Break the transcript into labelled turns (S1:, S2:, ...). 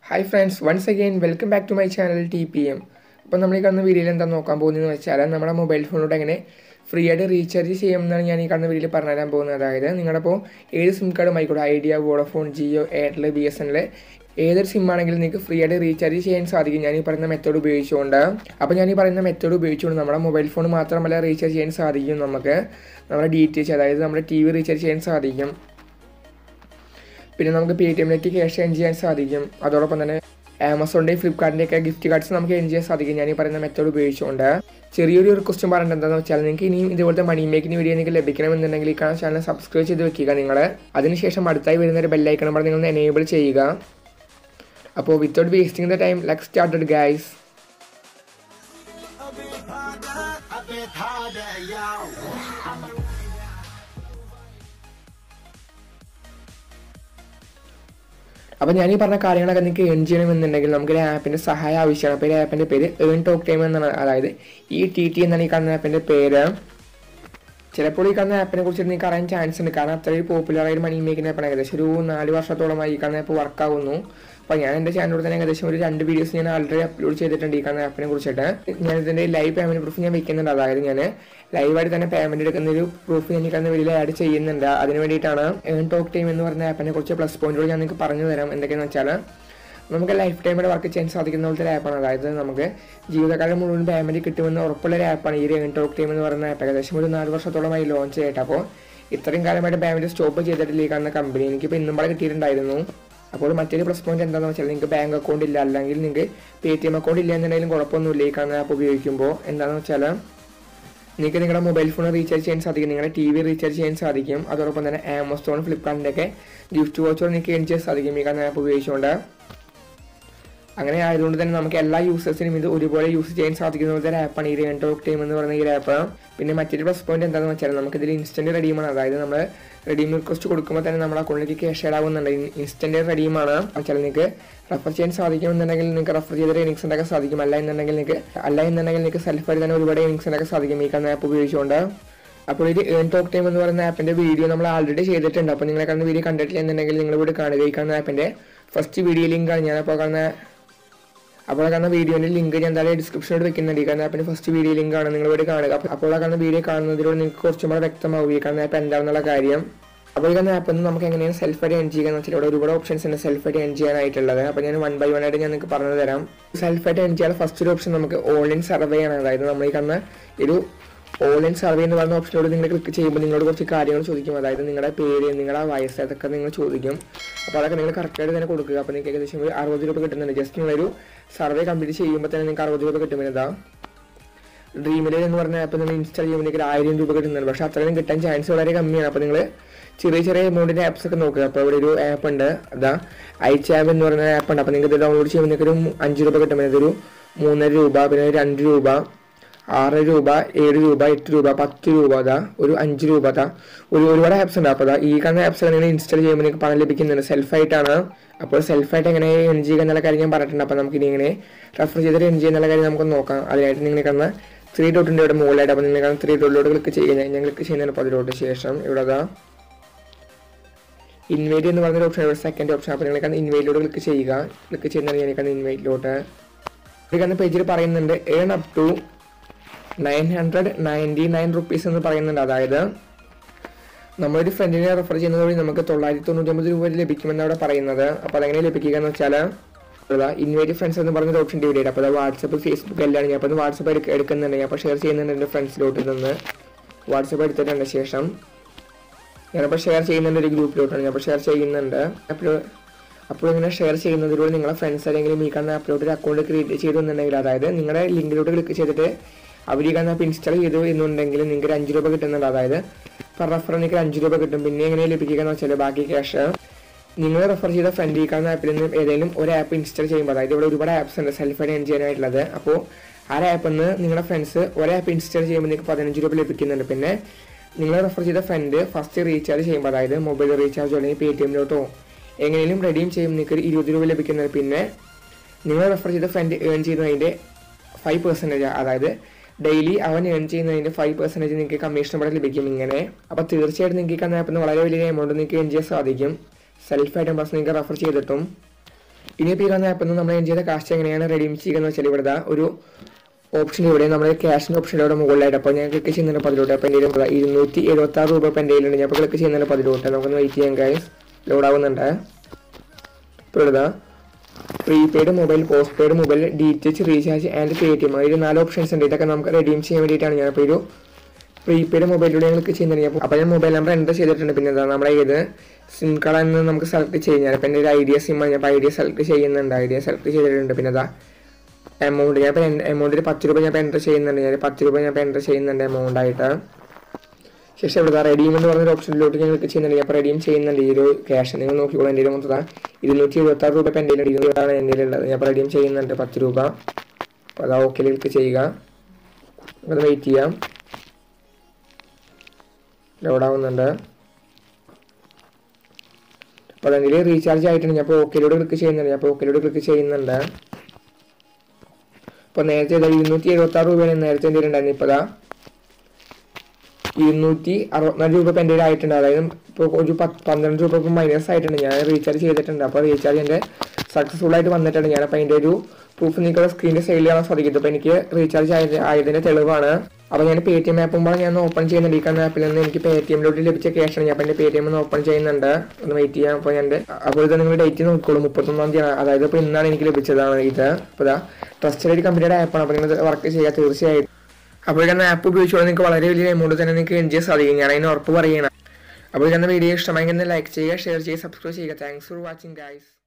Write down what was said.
S1: hi friends once again welcome back to my channel T P M അപ്പോൾ നമ്മൾ ഈ കാണുന്ന വീഡിയോയിൽ എന്താ നോക്കാൻ പോകുന്നതെന്ന് വെച്ചാൽ നമ്മുടെ മൊബൈൽ ഫോണിലൂടെ എങ്ങനെ ഫ്രീ ആയിട്ട് റീചാർജ് ചെയ്യാമെന്നാണ് ഞാൻ ഈ കാണുന്ന വീഡിയോയിൽ പറഞ്ഞുതരാൻ പോകുന്നത് അതായത് നിങ്ങളിപ്പോൾ ഏത് സിം കാർഡും ആയിക്കോട്ടെ Idea Vodafone Jio Airtel B S N L ഏതൊരു സിം ആണെങ്കിലും നിങ്ങൾക്ക് ഫ്രീ ആയിട്ട് റീചാർജ് ചെയ്യാൻ സാധിക്കും ഞാൻ ഈ പറയുന്ന മെത്തേഡ് ഉപയോഗിച്ചുകൊണ്ട് അപ്പോൾ ഞാൻ ഈ പറയുന്ന മെത്തേഡ് ഉപയോഗിച്ചുകൊണ്ട് നമ്മുടെ മൊബൈൽ ഫോൺ മാത്രമല്ല റീചാർജ് ചെയ്യാൻ സാധിക്കും നമുക്ക് നമ്മുടെ ഡി ടി എച്ച് അതായത് നമ്മുടെ ടി വി റീചാർജ് ചെയ്യാൻ സാധിക്കും പിന്നെ നമുക്ക് പേ ടി എമ്മിലേക്ക് ക്യാഷ് എൻ ചെയ്യാൻ സാധിക്കും അതോടൊപ്പം തന്നെ ആമസോണിൻ്റെയും ഫ്ലിപ്കാർട്ടിൻ്റെ ഒക്കെ ഗിഫ്റ്റ് കാർഡ്സ് നമുക്ക് എൻ ചെയ്യാൻ സാധിക്കും ഞാൻ ഈ പറയുന്ന മെത്തേഡ് ഉപയോഗിച്ചുകൊണ്ട് ചെറിയൊരു റിക്വസ്റ്റ് പറഞ്ഞിട്ട് എന്താണെന്ന് വെച്ചാൽ നിങ്ങൾക്ക് ഇനിയും ഇതുപോലത്തെ മണി മേക്കിന് വീഡിയോ നിങ്ങൾക്ക് ലഭിക്കണമെന്നുണ്ടെങ്കിൽ ഈ കാണുന്ന ചാനൽ സബ്സ്ക്രൈബ് ചെയ്ത് വെക്കുക നിങ്ങൾ അതിനുശേഷം അടുത്തായി വരുന്ന ഒരു ബെല്ലൈക്കണം പറഞ്ഞ് നിങ്ങൾ എനേബിൾ ചെയ്യുക അപ്പോൾ without wasting the time let started guys അപ്പോൾ ഞാൻ ഈ പറഞ്ഞ കാര്യങ്ങളൊക്കെ നിങ്ങൾക്ക് ഏൺ ചെയ്യണമെന്നുണ്ടെങ്കിൽ നമുക്ക് ഒരു ആപ്പിൻ്റെ സഹായം ആവശ്യമാണ് അപ്പോൾ ഈ ആപ്പിൻ്റെ പേര് ഏൺ ടോക്ക് ടൈം എന്നാണ് അതായത് ഈ ടി ടി എന്നാണ് ഈ കാണുന്ന ആപ്പിൻ്റെ പേര് ചിലപ്പോൾ ഈ കാണുന്ന ആപ്പിനെ കുറിച്ച് നിങ്ങൾക്ക് അറിയാൻ ചാൻസ് ഉണ്ട് കാരണം അത്രയും പോപ്പുലർ ആയിട്ട് മണി മേക്കിംഗ് ആപ്പാണ് ഏകദേശം ഒരു നാല് വർഷത്തോളമായി ഈ കാണുന്ന ആപ്പ് വർക്ക് ആവുന്നു അപ്പോൾ ഞാൻ എൻ്റെ ചാനലിൽ തന്നെ ഏകദേശം ഒരു രണ്ട് വീഡിയോസ് ഞാൻ ആൾറെഡി അപ്ലോഡ് ചെയ്തിട്ടുണ്ട് ഈ കാണുന്ന ആപ്പിനെ കുറിച്ചിട്ട് ഞാൻ ഇതിൻ്റെ ലൈവ് പേയ്മെൻറ്റ് പ്രൂഫ് ഞാൻ വെക്കുന്നുണ്ട് അതായത് ഞാൻ ലൈവായിട്ട് തന്നെ പേയ്മെൻറ്റ് എടുക്കുന്ന ഒരു പ്രൂഫ് ഞാൻ ഈ കാണുന്ന വീഡിയോയിൽ ആഡ് ചെയ്യുന്നുണ്ട് അതിന് വേണ്ടിയിട്ടാണ് ഏൺ ടോക്ക് ടൈം എന്ന് പറഞ്ഞ ആപ്പിനെ കുറിച്ച് പ്ലസ് പോയിന്റുകൾ ഞാൻ നിങ്ങൾക്ക് പറഞ്ഞു തരാം എന്തൊക്കെയാണെന്ന് വെച്ചാൽ നമുക്ക് ലൈഫ് ടൈമിൽ വർക്ക് ചെയ്യാൻ സാധിക്കുന്ന പോലത്തെ ഒരു ആപ്പാണ് അതായത് നമുക്ക് ജീവിതകാലം മുഴുവൻ പേയ്മെൻറ്റ് കിട്ടുമെന്ന് ഉറപ്പുള്ള ഒരു ആപ്പാണ് ഈ ഏൺ ടോക്ക് ടൈം എന്ന് പറയുന്ന ആപ്പ് ഏകദേശം ഒരു നാല് വർഷത്തോളമായി ലോഞ്ച് ചെയ്തിട്ട് അപ്പോൾ ഇത്രയും കാലമായിട്ട് പേയ്മെൻറ്റ് സ്റ്റോപ്പ് ചെയ്തിട്ടില്ല ഈ കാണുന്ന കമ്പനി എനിക്കിപ്പോൾ ഇന്നും കൂടെ കിട്ടിയിട്ടുണ്ടായിരുന്നു അപ്പോൾ മറ്റൊരു പ്ലസ് പോയിന്റ് എന്താണെന്ന് വെച്ചാൽ നിങ്ങൾക്ക് ബാങ്ക് അക്കൗണ്ട് ഇല്ല അല്ലെങ്കിൽ നിങ്ങൾക്ക് പേ ടി എം അക്കൗണ്ട് ഇല്ല എന്നുണ്ടെങ്കിലും കുഴപ്പമൊന്നുമില്ല ഈ കാണുന്ന ആപ്പ് ഉപയോഗിക്കുമ്പോൾ എന്താണെന്ന് വെച്ചാൽ നിങ്ങൾക്ക് നിങ്ങളുടെ മൊബൈൽ ഫോൺ റീചാർജ് ചെയ്യാൻ സാധിക്കും നിങ്ങളുടെ ടി വി റീചാർജ് ചെയ്യാൻ സാധിക്കും അതോടൊപ്പം തന്നെ ആമസോൺ ഫ്ലിപ്കാർട്ടിൻ്റെ ഒക്കെ ഗിഫ്റ്റ് വോച്ചർ നിങ്ങൾക്ക് ഏൺ ചെയ്യാൻ സാധിക്കും ഈ കാണുന്ന ആപ്പ് ഉപയോഗിച്ചുകൊണ്ട് അങ്ങനെ ആയതുകൊണ്ട് തന്നെ നമുക്ക് എല്ലാ യൂസേഴ്സിനും ഇത് ഒരുപോലെ യൂസ് ചെയ്യാൻ സാധിക്കുന്ന ഒരു ആപ്പാണ് ഈ റേൺ ടോക്ക് ടൈം എന്ന് പറയുന്ന ഈ ആപ്പ് പിന്നെ മറ്റൊരു പ്ലസ് പോയിന്റ് എന്താണെന്ന് വെച്ചാൽ നമുക്ക് ഇതിൽ ഇൻസ്റ്റന്റ് റെഡീമാണ് അതായത് നമ്മൾ റെഡീം റിക്വസ്റ്റ് കൊടുക്കുമ്പോൾ തന്നെ നമ്മുടെ അക്കൗണ്ടിലേക്ക് ക്യാഷ് ആഡ് ആവുന്നുണ്ട് ഇൻസ്റ്റന്റ് റെഡീമാണ് വെച്ചാൽ നിങ്ങൾക്ക് റെഫർ ചെയ്യാൻ സാധിക്കുമെന്നുണ്ടെങ്കിൽ നിങ്ങൾക്ക് റെഫർ ചെയ്ത ഏണിങ്സ് ഉണ്ടാക്കാൻ സാധിക്കും അല്ല എന്നുണ്ടെങ്കിൽ നിങ്ങൾക്ക് അല്ല എന്നുണ്ടെങ്കിൽ നിങ്ങൾക്ക് സെൽഫായിട്ട് തന്നെ ഒരുപാട് ഏണിങ്സ് ഉണ്ടാക്കാൻ സാധിക്കും ഈ കാണുന്ന ആപ്പ് ഉപയോഗിച്ചുകൊണ്ട് അപ്പോൾ ഇത് ഏൺ ടോക്ക് ടൈം എന്ന് പറയുന്ന ആപ്പിന്റെ വീഡിയോ നമ്മൾ ആൾറെഡി ചെയ്തിട്ടുണ്ട് അപ്പോൾ നിങ്ങളെ കാണുന്ന വീഡിയോ കണ്ടിട്ടില്ല എന്നുണ്ടെങ്കിൽ നിങ്ങൾ ഇവിടെ കാണുക ഈ കാണുന്ന ആപ്പിന്റെ ഫസ്റ്റ് വീഡിയോ ലിങ്കാണ് ഞാൻ അപ്പോൾ കാണുന്ന അപ്പോൾ കാണുന്ന വീഡിയോന്റെ ലിങ്ക് ഞാൻ എന്തായാലും ഡിസ്ക്രിപ്ഷനിൽ വെക്കുന്നുണ്ട് ഈ കാണുന്ന ആപ്പിന്റെ ഫസ്റ്റ് വീഡിയോ ലിങ്ക് ആണ് നിങ്ങൾ ഇവിടെ കാണുക അപ്പോൾ കാണുന്ന വീഡിയോ കാണുന്നതിലൂടെ നിങ്ങൾക്ക് കുറച്ചും കൂടെ വ്യക്തമാവും ഈ കാണുന്ന ആപ്പ് എന്താണെന്നുള്ള കാര്യം അപ്പോൾ ഈ കാണുന്ന ആപ്പിൽ നിന്ന് നമുക്ക് എങ്ങനെയാണ് സെൽഫായിട്ട് എൻ ചെയ്യുക എന്ന് വെച്ചാൽ ഇവിടെ ഒരുപാട് ഓപ്ഷൻസ് ഉണ്ട് സെൽഫായിട്ട് എൻ ചെയ്യാനായിട്ടുള്ളത് അപ്പോൾ ഞാൻ വൺ ബൈ വൺ ആയിട്ട് ഞാൻ നിങ്ങൾക്ക് പറഞ്ഞു തരാം സെൽഫായിട്ട് എൻ ചെയ്യാൻ ഫസ്റ്റ് ഒരു ഓപ്ഷൻ നമുക്ക് ഓൺലൈൻ സർവേ ആണ് അതായത് നമ്മൾ ഈ കാണുന്ന ഒരു ഓൺലൈൻ സർവേ എന്ന് പറയുന്ന ഓപ്ഷനോട് നിങ്ങൾ ക്ലിക്ക് ചെയ്യുമ്പോൾ നിങ്ങളോട് കുറച്ച് കാര്യങ്ങൾ ചോദിക്കും അതായത് നിങ്ങളുടെ പേര് നിങ്ങളുടെ വയസ്സ് അതൊക്കെ നിങ്ങൾ ചോദിക്കും അപ്പോൾ അതൊക്കെ നിങ്ങൾ കറക്റ്റായിട്ട് തന്നെ കൊടുക്കുക അപ്പോൾ നിങ്ങൾക്ക് ഏകദേശം ഒരു അറുപത് രൂപ കിട്ടുന്നുണ്ട് ജസ്റ്റ് നിങ്ങളൊരു സർവേ കംപ്ലീറ്റ് ചെയ്യുമ്പോൾ തന്നെ നിങ്ങൾക്ക് അറുപത് രൂപ കിട്ടുമെന്നതാ ഡ്രീമിലെ എന്ന് പറഞ്ഞ ആപ്പ് നിങ്ങൾ ഇൻസ്റ്റാൾ ചെയ്യുമ്പോൾ നിങ്ങൾക്ക് ആയിരം രൂപ കിട്ടുന്നുണ്ട് പക്ഷേ അത്രയും കിട്ടാൻ ചാൻസ് വളരെ കമ്മിയാണ് അപ്പോൾ നിങ്ങൾ ചെറിയ ചെറിയ എമൗണ്ടിൻ്റെ ആപ്സ് ഒക്കെ നോക്കുക അപ്പോൾ ഇവിടെ ഒരു ആപ്പ് ഉണ്ട് അതാ ഐച്ചാബ് എന്ന് പറയുന്ന ആപ്പ് ഉണ്ട് അപ്പോൾ നിങ്ങൾക്ക് ഇത് ഡൗൺലോഡ് ചെയ്യുമ്പോൾ നിങ്ങൾക്ക് ഒരു അഞ്ച് രൂപ കിട്ടുമ്പോൾ ഇതൊരു മൂന്നര രൂപ പിന്നെ രണ്ട് രൂപ ആറ് രൂപ ഏഴ് രൂപ എട്ട് രൂപ പത്ത് രൂപ അതാ ഒരു അഞ്ച് രൂപ അതാ ഒരു ഒരുപാട് ആപ്സ് ഉണ്ട് അപ്പോൾ അതാ ഈ കാണുന്ന ആപ്സ് നിങ്ങൾ ഇൻസ്റ്റാൾ ചെയ്യുമ്പോൾ നിങ്ങൾക്ക് പണം ലഭിക്കുന്നുണ്ട് സെൽഫായിട്ടാണ് അപ്പോൾ സെൽഫായിട്ട് എങ്ങനെ എൻ ചെയ്യുക എന്നുള്ള കാര്യം ഞാൻ പറഞ്ഞിട്ടുണ്ട് അപ്പോൾ നമുക്ക് ഇനി ഇങ്ങനെ റെഫർ ചെയ്തിട്ട് എൻ ചെയ്യുക എന്നുള്ള കാര്യം നമുക്ക് നോക്കാം അതിനായിട്ട് നിങ്ങൾ കാണുന്ന ത്രീ ഡോട്ടിൻ്റെ ഇവിടെ മുകളിലായിട്ട് അപ്പോൾ നിങ്ങൾ കാണുന്ന ത്രീ ഡോട്ടിലോട്ട് ക്ലിക്ക് ചെയ്യുക ഞാൻ ക്ലിക്ക് ചെയ്യുന്നതിന് പതിലോട്ട് ശേഷം ഇവിടെ അതാ ഇൻവൈറ്റ് എന്ന് പറഞ്ഞൊരു ഓപ്ഷൻ ഇവിടെ സെക്കൻഡ് ഓപ്ഷൻ അപ്പോൾ നിങ്ങൾ കാണുന്ന ഇൻവൈറ്റിലോട്ട് ക്ലിക്ക് ചെയ്യുക ക്ലിക്ക് ചെയ്യുന്നതാണ് ഞാൻ കാണുന്ന ഇൻവൈറ്റിലോട്ട് ഇവിടെ കാണുന്ന പേജിൽ പറയുന്നുണ്ട് earn up to nine hundred ninety nine rupees എന്ന് പറയുന്നുണ്ട് അതായത് നമ്മളൊരു ഫ്രണ്ടിനെ റെഫർ ചെയ്യുന്നത് വഴി നമുക്ക് തൊള്ളായിരത്തി തൊണ്ണൂറ്റൊമ്പത് രൂപ വരെ ലഭിക്കുമെന്ന് അവിടെ പറയുന്നത് അപ്പോൾ അതെങ്ങനെ ലഭിക്കുക എന്ന് വെച്ചാൽ ഇൻവൈറ്റ് ഫ്രണ്ട്സ് എന്ന് പറഞ്ഞൊരു ഓപ്ഷൻ ഡിവൈഡ് ചെയ്ത് അപ്പോൾ അത് വാട്സപ്പ് ഫേസ്ബുക്ക് എല്ലാം ഞാൻ അപ്പോൾ വാട്സപ്പ് എടുക്ക എടുക്കുന്നുണ്ട് ഞാൻ അപ്പോൾ ഷെയർ ചെയ്യുന്നുണ്ട് എൻ്റെ ഫ്രണ്ട്സിലോട്ട് നിന്ന് വാട്സപ്പ് എടുത്തിട്ടുണ്ട് ശേഷം ഞാനപ്പോൾ ഷെയർ ചെയ്യുന്നുണ്ട് ഒരു ഗ്രൂപ്പിലോട്ടാണ് ഞാൻ അപ്പോൾ ഷെയർ ചെയ്യുന്നുണ്ട് അപ്പോൾ അപ്പോൾ ഇങ്ങനെ ഷെയർ ചെയ്യുന്നതിലൂടെ നിങ്ങളെ ഫ്രണ്ട്സ് അല്ലെങ്കിൽ ഈ കാണുന്ന ആപ്പിലോട്ട് ഒരു അക്കൗണ്ട് ക്രിയേറ്റ് ചെയ്തെന്നുണ്ടെങ്കിൽ അതായത് നിങ്ങളുടെ ലിങ്കിലോട്ട് ക്ലിക്ക് ചെയ്തിട്ട് അവർ ഈ കാണുന്ന ആപ്പ് ഇൻസ്റ്റാൾ ചെയ്തു എന്നുണ്ടെങ്കിൽ നിങ്ങൾക്ക് ഒരു അഞ്ച് രൂപ കിട്ടുന്നുണ്ട് അതായത് പെർ റെഫർ നിങ്ങൾക്ക് അഞ്ച് രൂപ കിട്ടും പിന്നെ എങ്ങനെ ലഭിക്കുക എന്ന് വെച്ചാൽ ബാക്കി ക്യാഷ് നിങ്ങൾ റെഫർ ചെയ്ത ഫ്രണ്ട് ഈ കാണുന്ന ആപ്പിൽ നിന്ന് ഏതെങ്കിലും ഒരു ആപ്പ് ഇൻസ്റ്റാൾ ചെയ്യുമ്പോൾ അതായത് ഇവിടെ ഒരുപാട് ആപ്സ് ഉണ്ട് സെൽഫായിട്ട് എൻ ചെയ്യാനായിട്ടുള്ളത് അപ്പോൾ ആ ആപ്പിൽ നിന്ന് നിങ്ങളുടെ ഫ്രണ്ട്സ് ഒരു ആപ്പ് ഇൻസ്റ്റാൾ ചെയ്യുമ്പോൾ നിങ്ങൾക്ക് പതിനഞ്ച് രൂപ ലഭിക്കുന്നുണ്ട് പിന്നെ നിങ്ങൾ റെഫർ ചെയ്ത ഫ്രണ്ട് ഫസ്റ്റ് റീചാർജ് ചെയ്യുമ്പോൾ അതായത് മൊബൈൽ റീചാർജോ അല്ലെങ്കിൽ പേ ടി എമ്മിലോട്ടോ എങ്ങനെയും റെഡീം ചെയ്യും നിങ്ങൾക്ക് ഒരു ഇരുപത് രൂപ ലഭിക്കുന്നത് പിന്നെ നിങ്ങൾ റെഫർ ചെയ്ത ഫ്രണ്ട് ഏൺ ചെയ്യുന്നതിൻ്റെ ഫൈവ് പെർസെൻറ്റേജ് അതായത് ഡെയിലി അവൻ ഏൺ ചെയ്യുന്നതിൻ്റെ ഫൈവ് പെർസെൻറ്റേജ് നിങ്ങൾക്ക് കമ്മീഷൻ ഇവിടെ ലഭിക്കും ഇങ്ങനെ അപ്പോൾ തീർച്ചയായിട്ടും നിങ്ങൾക്ക് ഈ ആപ്പിൽ നിന്ന് വളരെ വലിയ എമൗണ്ട് നിങ്ങൾക്ക് ഏൺ ചെയ്യാൻ സാധിക്കും സെൽഫായിട്ടും പ്ലസ് നിങ്ങൾക്ക് റെഫർ ചെയ്തിട്ടും ഇനിയിപ്പോൾ ഈ കാണുന്ന ആപ്പിൽ നിന്ന് നമ്മൾ എൻ ചെയ്ത കാസ്റ്റ് എങ്ങനെയാണ് റെഡീം ചെയ്യുക എന്ന് വെച്ചാൽ ഇവിടെ ദാ ഒരു ഓപ്ഷൻ ഇവിടെ നമ്മുടെ ക്യാഷിൻ്റെ ഓപ്ഷൻ ഇവിടെ മുകളിലായിട്ട് അപ്പോൾ ഞാൻ ക്ലിക്ക് ചെയ്യുന്നുണ്ട് പതിലോട്ട് അപ്പോൾ എൻ്റെ കയ്യിൽ ഇരുന്നൂറ്റി എഴുപത്തി ആറ് രൂപ ഇപ്പോൾ എൻ്റെ കയ്യിലുണ്ട് ഞാൻ ഇപ്പോൾ ക്ലിക്ക് ചെയ്യുന്നുണ്ട് പതിലോട്ട് നമുക്കൊന്ന് വെയിറ്റ് ചെയ്യാൻ ഗൈസ് ലോഡ് ആവുന്നുണ്ട് ഇപ്പോൾ ഇതാ prepaid mobile postpaid mobile D T H recharge and Paytm അതിൽ നാല് ഓപ്ഷൻസ് ഉണ്ട് ഇതൊക്കെ നമുക്ക് റെഡീം ചെയ്യാൻ വേണ്ടിയിട്ടാണ് ഞാൻ ഇപ്പോൾ ഒരു പ്രീപെയ്ഡ് മൊബൈലിലൂടെ ഞങ്ങൾക്ക് ചെയ്യുന്നത് അപ്പോൾ അപ്പോൾ ഞാൻ മൊബൈൽ നമ്പർ എൻ്റർ ചെയ്തിട്ടുണ്ട് പിന്നെ എന്താ നമ്മുടെ ഏത് സിം കാർഡ് എന്ന് നമുക്ക് സെലക്ട് ചെയ്യാൻ അപ്പോൾ എൻ്റെ ഒരു ഐഡിയ സിമ്മാണ് ഞാൻ അപ്പോൾ ഐഡിയ സെലക്ട് ചെയ്യുന്നുണ്ട് ഐഡിയ സെലക്ട് ചെയ്തിട്ടുണ്ട് പിന്നെ അതാ എമൗണ്ട് ഞാൻ ഇപ്പോൾ എമൗണ്ടിൽ പത്ത് രൂപ ഞാൻ ഇപ്പോൾ എൻ്റർ ചെയ്യുന്നുണ്ട് ഞാൻ പത്ത് രൂപ ഞാൻ ഇപ്പോൾ എൻ്റർ ചെയ്യുന്നുണ്ട് എമൗണ്ട് ആയിട്ട് ശേഷം ഇവിടെ റെഡീം എന്ന് പറഞ്ഞൊരു ഓപ്ഷനിലോട്ട് ഞാൻ ക്ലിക്ക് ചെയ്യുന്നുണ്ട് ഞാൻ ഇപ്പോൾ റെഡീം ചെയ്യുന്നുണ്ട് ഈ ഒരു ക്യാഷ് നിങ്ങൾ നോക്കിക്കോളൂ എൻ്റെ മൊത്തം ഇരുന്നൂറ്റി എഴുപത്തി ആറ് രൂപ ഇപ്പോൾ എൻ്റെ കയ്യിലുണ്ട് ഇരുന്നൂറാണ് എൻ്റെ കയ്യിലുള്ളത് ഞാൻ ഇപ്പോൾ റെഡീം ചെയ്യുന്നുണ്ട് പത്ത് രൂപ അപ്പോൾ അതാ ഓക്കെ ക്ലിക്ക് ചെയ്യുക അത് വെയിറ്റ് ചെയ്യാം ലോഡ് ആവുന്നുണ്ട് അപ്പോൾ അതെങ്കിൽ റീചാർജ് ആയിട്ടുണ്ട് ഞാൻ ഇപ്പോൾ ഓക്കെയിലൂടെ ക്ലിക്ക് ചെയ്യുന്നുണ്ട് ഞാൻ ഇപ്പോൾ ഓക്കെയിലൂടെ ക്ലിക്ക് ചെയ്യുന്നുണ്ട് അപ്പോൾ നേരത്തെ ഇതാ ഇരുന്നൂറ്റി എഴുപത്തി ആറ് രൂപയാണ് നേരത്തെ എൻ്റെ ഉണ്ടായിരുന്നു ഇപ്പോൾ ഇതാ ഇരുന്നൂറ്റി അറുപത്തിനാല് രൂപ ഇപ്പം എൻ്റെ കയ്യിൽ ആയിട്ടുണ്ട് അതായത് ഇപ്പോൾ ഒരു പത്ത് പന്ത്രണ്ട് രൂപ ഇപ്പോൾ മൈനസ് ആയിട്ടുണ്ട് ഞാൻ റീചാർജ് ചെയ്തിട്ടുണ്ട് അപ്പോൾ റീചാർജ് എൻ്റെ സക്സസ്ഫുൾ ആയിട്ട് വന്നിട്ടുണ്ട് ഞാനപ്പോൾ അതിൻ്റെ ഒരു പ്രൂഫ് നിങ്ങളുടെ സ്ക്രീനിൻ്റെ സൈഡിൽ കാണാൻ സാധിക്കും അപ്പോൾ എനിക്ക് റീചാർജ് ആയത് ആയതിൻ്റെ തെളിവാണ് അപ്പോൾ ഞാൻ പേ ടി എം ആപ്പുമ്പോൾ ഞാൻ ഓപ്പൺ ചെയ്യുന്നുണ്ട് ഈ കാണുന്ന ആപ്പിൽ നിന്ന് എനിക്ക് പേ ടി എമ്മിലോട്ട് ലഭിച്ച ക്യാഷാണ് ഞാൻ അപ്പോൾ എൻ്റെ പേ ടി എം ഒന്ന് ഓപ്പൺ ചെയ്യുന്നുണ്ട് ഒന്ന് വെയിറ്റ് ചെയ്യാം അപ്പോൾ ഞാൻ അപ്പോൾ ഇത് നിങ്ങൾ ഡേറ്റ് നോക്കിക്കോളൂ മുപ്പത്തൊന്നാം തീയതി അതായത് ഇപ്പോൾ ഇന്നാണ് എനിക്ക് ലഭിച്ചതാണ് ഇത് അപ്പോൾ ഇതാ ട്രസ്റ്റഡ് ഒരു കമ്പനിയുടെ ആപ്പാണ് അപ്പോൾ നിങ്ങൾ വർക്ക് ചെയ്യുക തീർച്ചയായിട്ടും അപ്പോൾ ഇങ്ങനെ ആപ്പ് ഉപയോഗിച്ചുകൊണ്ട് നിങ്ങൾക്ക് വളരെ വലിയ എമൗണ്ട് തന്നെ നിങ്ങൾക്ക് എൻ ചെയ്യാൻ സാധിക്കും ഞാൻ അതിന് ഉറപ്പ് പറയണം അപ്പോൾ ഇങ്ങനെ വീഡിയോ ഇഷ്ടമായി ലൈക്ക് ചെയ്യുക ഷെയർ ചെയ്യുക സബ്സ്ക്രൈബ് ചെയ്യുക താങ്ക്സ് ഫോർ വാച്ചിങ് ഗൈസ്